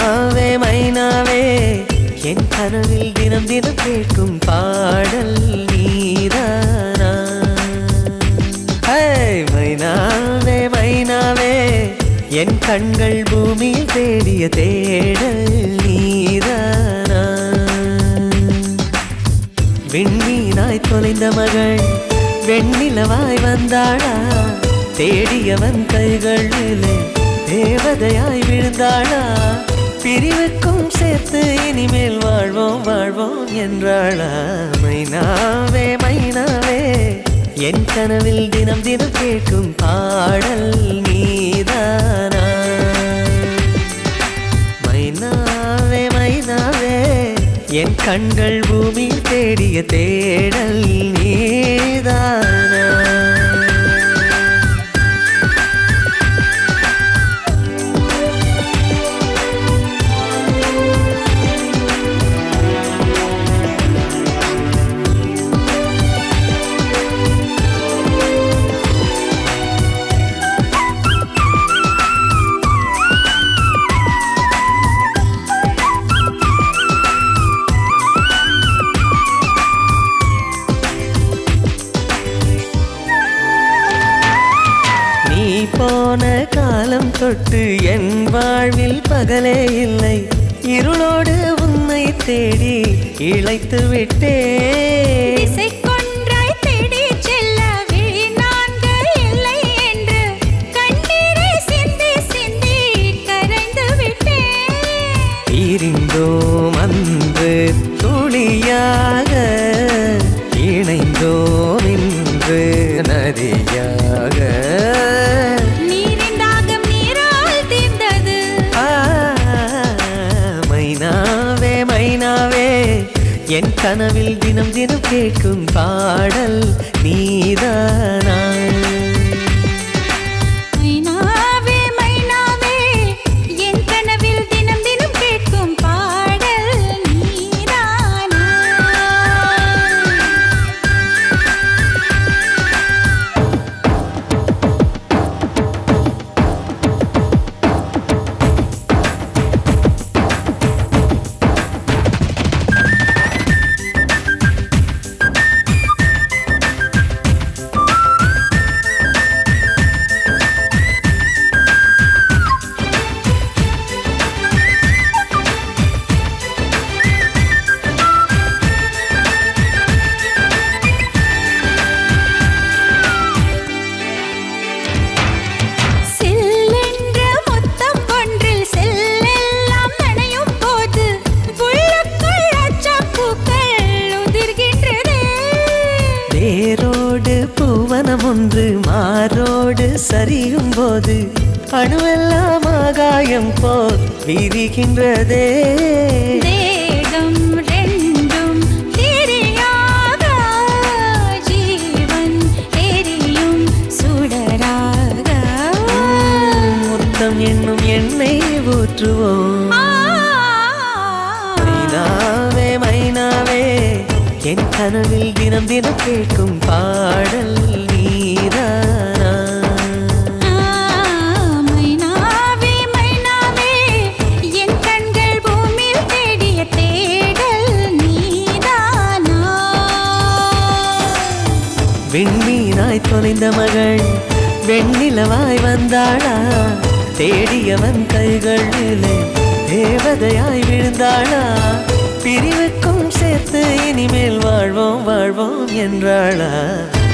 மைனாவே மைனாவே என் கனவில் தினம் தினம் கேட்கும் பாடல் நீதானா ஹே, மைனாவே மைனாவே என் கண்கள் பூமியில் தேடிய தேடல் நீதானா விண்மீனாய் தொலைந்த மகள் வெண்ணிலவாய் வந்தாளா தேடியவன் கைகளிலே தேவதையாய் விழுந்தாளா பிரிவுக்கும் சேர்த்து இனிமேல் வாழ்வோம் வாழ்வோம் என்றாளா மைனாவே மைனாவே என் கனவில் தினம் தினம் கேட்கும் பாடல் நீதானா மைனாவே மைனாவே என் கண்கள் பூமியில் தேடிய தேடல் நீதானா நீ போன காலம் தொட்டு என் வாழ்வில் பகலே இல்லை இருளோடு உன்னை தேடி இழைத்து விட்டேன் திசைக்கொன்றாய் தேடிச் செல்ல விழி நான்கு இல்லை என்று கண்ணீரை சிந்தி சிந்தி கரைந்து விட்டேன் பிரிந்தோம் அன்று துளியாக இணைந்தோம் இன்று நதியாக நீரின் தாகம் நீரால் தீர்ந்தது ஆ, மைனாவே மைனாவே என் கனவில் தினம் தினம் கேட்கும் பாடல் நீதானா மைனாவே மைனாவே என் கனவில் தினம் தினம் கேட்கும் பாடல் நீதானா சில்லென்ற முத்தம் ஒன்றில் செல்லெல்லாம் நனையும் போது உள்ளுக்குள் அச்சப்பூக்கள் உதிர்கின்றதே வேரோடு பூவனம் ஒன்று மாரோடு சரியும் போது அணுவெல்லாம் ஆகாயம் போல் விரிகின்றதே தேகம் ரெண்டும் திரியாக ஜீவன் எரியும் சுடராக முத்தம் என்னும் எண்ணெய் ஊற்றுவோம் ஆ. மைனாவே மைனாவே என் கனவில் தினம் தினம் கேட்கும் பாடல் நீதானா மைனாவே மைனாவே என் கண்கள் பூமியில் தேடிய தேடல் நீதானா விண்மீனாய் தொலைந்த மகள் வெண்ணிலவாய் வந்தாளா தேடியவன் கைகளிலே தேவதையாய் விழுந்தாளா பிரிவுக்கும் சேர்த்து இனிமேல் வாழ்வோம் வாழ்வோம் என்றாளா